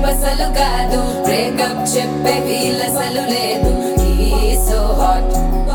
Type అసలు కాదు breakup చెప్పే వీలసలు లేదు సో హాట్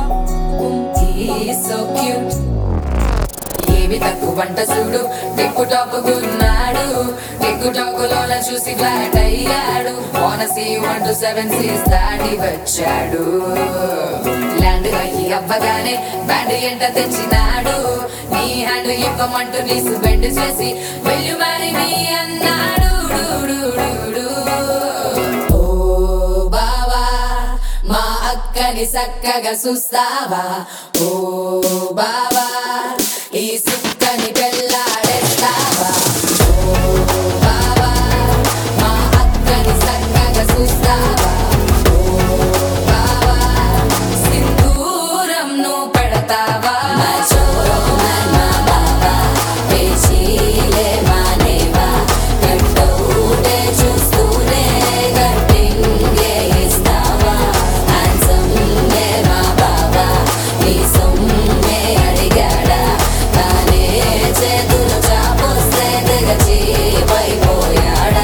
సో క్యూట్ ఏమి తక్కువ వంట చూడు టిక్కు టాపుకున్నాడు టిక్కు టాకులోన చూసి ఫ్లాట్ అయ్యాడు ఓనసి వన్ టు సెవెన్ సీస్ దాటి వచ్చాడు ల్యాండ్ అయ్యి అవ్వగానే బ్యాండ్ ఎంట తెచ్చినాడు నీ హ్యాండ్ ఇవ్వమంటూ నీసు బెండ్ చేసి వెళ్ళు మరి మీ అన్నాడు డు, డు, డు, డు. ఓ బావా మా అక్కని చక్కగా చూస్తావా ఓ బావా ఈ సుక్కని పెళ్ళాడేస్తావా ఓ బావా మా అక్కని చక్కగా చూస్తావా ఓ బావా సింధూరం నువ్వు పెడతావా మచో మా బావా పేచీలే మానేవా కట్టౌటే చూస్తూనే కట్టింగే ఇస్తావా హ్యాండ్సమ్గే మా బావా నీ సొమ్మే అడిగాడా తానే చేతులు చాపొస్తే తెగచి పైపోయాడా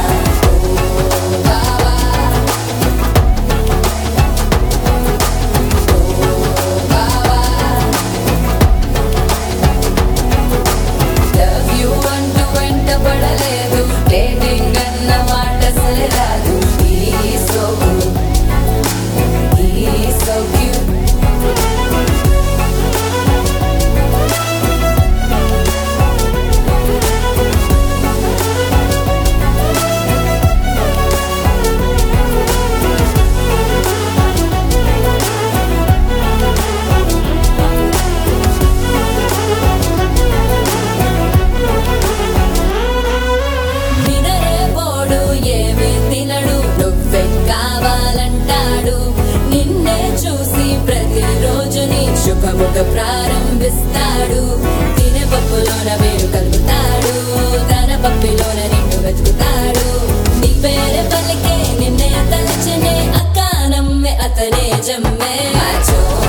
ఓ బావా లవ్ యు అంటూ వెంట పడలేదు డేటింగ్ అన్న మాట అసలు రాదు ఈ సో ఈ సో క్యూట్ నినరే పోడు ఏమి తినడు నువ్వే కావాలంటాడు నిన్నే చూసి ప్రతిరోజు నీ శుభముఖ ప్రారంభిస్తాడు తినే పప్పులోన వేరు కలుపుతాడు తన పప్పిలోన నిన్ను వెతుకుతాడు నీ పేరే పలికే నిన్నే తలచనే అక్క నమ్మే అతనే జమ్మే మాచో